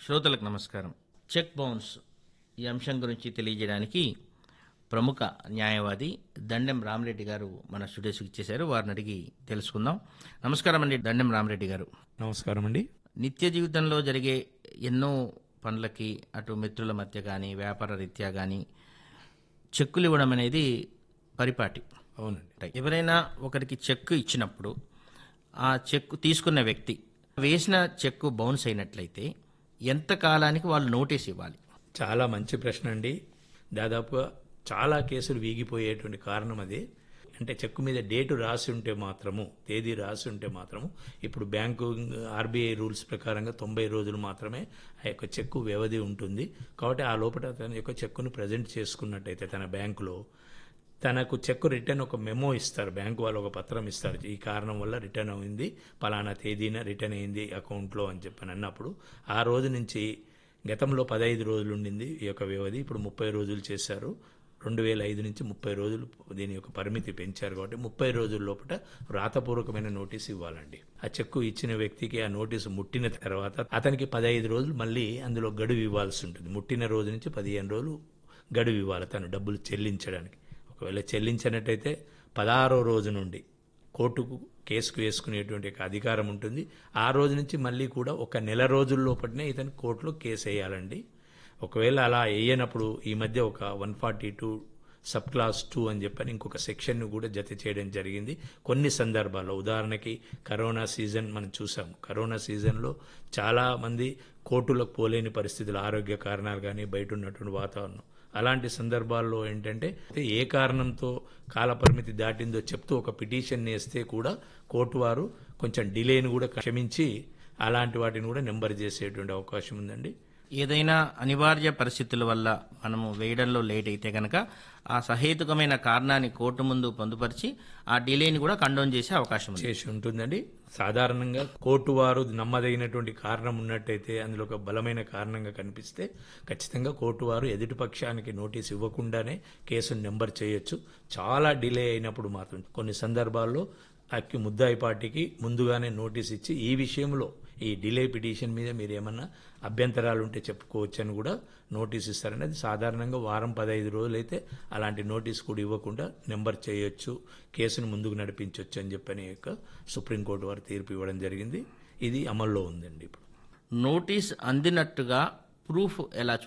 శ్రోతలకు నమస్కారం check bounce ఈ అంశం గురించి తెలియజేయడానికి ప్రముఖ న్యాయవాది దండెం రామరెడ్డి గారు మన స్టూడియోస్కి ఇచ్చేశారు వారిని అడిగి తెలుసుకుందాం నమస్కారం అండి దండెం రామరెడ్డి గారు నమస్కారం అండి నిత్య జీవితంలో జరిగే ఎన్నో పనులకి అటు మిత్రుల మధ్య కానీ వ్యాపార రీత్యా కానీ చెక్కులు ఇవ్వడం అనేది పరిపాటి అవునండి ఉంటాయి. ఎవరైనా ఒకరికి చెక్ ఇచ్చినప్పుడు ఆ చెక్ తీసుకున్న వ్యక్తి వేసిన చెక్కు బౌన్స్ అయినట్లయితే ఎంత కాలానికి వాళ్ళు నోటీస్ ఇవ్వాలి చాలా మంచి ప్రశ్న అండి దాదాపుగా చాలా కేసులు వీగిపోయేటువంటి కారణం అదే అంటే చెక్కు మీద డేటు రాసి ఉంటే మాత్రము తేదీ రాసి ఉంటే మాత్రము ఇప్పుడు బ్యాంకు ఆర్బీఐ రూల్స్ ప్రకారంగా తొంభై రోజులు మాత్రమే ఆ యొక్క చెక్కు వ్యవధి ఉంటుంది కాబట్టి ఆ లోపల తన యొక్క చెక్కును ప్రజెంట్ చేసుకున్నట్టయితే తన బ్యాంకులో తనకు చెక్ రిటర్న్ ఒక మెమో ఇస్తారు బ్యాంకు వాళ్ళు ఒక పత్రం ఇస్తారు ఈ కారణం వల్ల రిటర్న్ అయింది పలానా తేదీన రిటర్న్ అయింది అకౌంట్లో అని చెప్పని అన్నప్పుడు ఆ రోజు నుంచి గతంలో పదహైదు రోజులు ఉండింది ఈ యొక్క వ్యవధి ఇప్పుడు ముప్పై రోజులు చేశారు రెండు వేల ఐదు నుంచి ముప్పై రోజులు దీని యొక్క పరిమితి పెంచారు కాబట్టి ముప్పై రోజుల లోపల వ్రాతపూర్వకమైన నోటీస్ ఇవ్వాలండి ఆ చెక్కు ఇచ్చిన వ్యక్తికి ఆ నోటీసు ముట్టిన తర్వాత అతనికి పదహైదు రోజులు మళ్ళీ అందులో గడువు ఇవ్వాల్సి ఉంటుంది ముట్టిన రోజు నుంచి పదిహేను రోజులు గడువు ఇవ్వాలి తను డబ్బులు చెల్లించడానికి ఒకవేళ చెల్లించినట్టయితే పదహారో రోజు నుండి కోర్టుకు కేసుకు వేసుకునేటువంటి ఒక అధికారం ఉంటుంది ఆ రోజు నుంచి మళ్ళీ కూడా ఒక నెల రోజుల లోపలనే ఇతను కోర్టులో కేసు వేయాలండి ఒకవేళ అలా వేయనప్పుడు ఈ మధ్య ఒక one forty two sub class two అని చెప్పని ఇంకొక సెక్షన్ను కూడా జత చేయడం జరిగింది కొన్ని సందర్భాల్లో ఉదాహరణకి కరోనా సీజన్ మనం చూసాము కరోనా సీజన్లో చాలా మంది కోర్టులకు పోలేని పరిస్థితులు ఆరోగ్య కారణాలు కానీ బయట ఉన్నటువంటి వాతావరణం అలాంటి సందర్భాల్లో ఏంటంటే ఏ కారణంతో కాలపరిమితి దాటిందో చెప్తూ ఒక పిటిషన్ వేస్తే కూడా కోర్టు వారు కొంచెం డిలేని కూడా క్షమించి అలాంటి వాటిని కూడా నెంబర్ చేసేటువంటి అవకాశం ఉందండి ఏదైనా అనివార్య పరిస్థితుల వల్ల మనము వేయడంలో లేట్ అయితే కనుక ఆ సహేతుకమైన కారణాన్ని కోర్టు ముందు పొందుపరిచి ఆ డిలేని కూడా కండోన్ చేసే అవకాశం ఉంది చేసి ఉంటుందండి సాధారణంగా కోర్టు వారు నమ్మదగినటువంటి కారణం ఉన్నట్టయితే అందులో ఒక బలమైన కారణంగా కనిపిస్తే ఖచ్చితంగా కోర్టు వారు ఎదుటి పక్షానికి నోటీస్ ఇవ్వకుండానే కేసును నెంబర్ చేయొచ్చు చాలా డిలే అయినప్పుడు మాత్రం కొన్ని సందర్భాల్లో అక్కి ముద్దాయి పార్టీకి ముందుగానే నోటీస్ ఇచ్చి ఈ విషయంలో ఈ డిలే పిటిషన్ మీద మీరు ఏమన్నా అభ్యంతరాలు ఉంటే చెప్పుకోవచ్చు అని కూడా నోటీస్ ఇస్తారండి అది సాధారణంగా వారం పదహైదు రోజులైతే అలాంటి నోటీస్ కూడా ఇవ్వకుండా నెంబర్ చేయొచ్చు కేసును ముందుకు నడిపించవచ్చు అని చెప్పని యొక్క సుప్రీంకోర్టు వారు తీర్పు ఇవ్వడం జరిగింది ఇది అమల్లో ఉందండి ఇప్పుడు నోటీస్ అందినట్టుగా ప్రూఫ్ ఎలా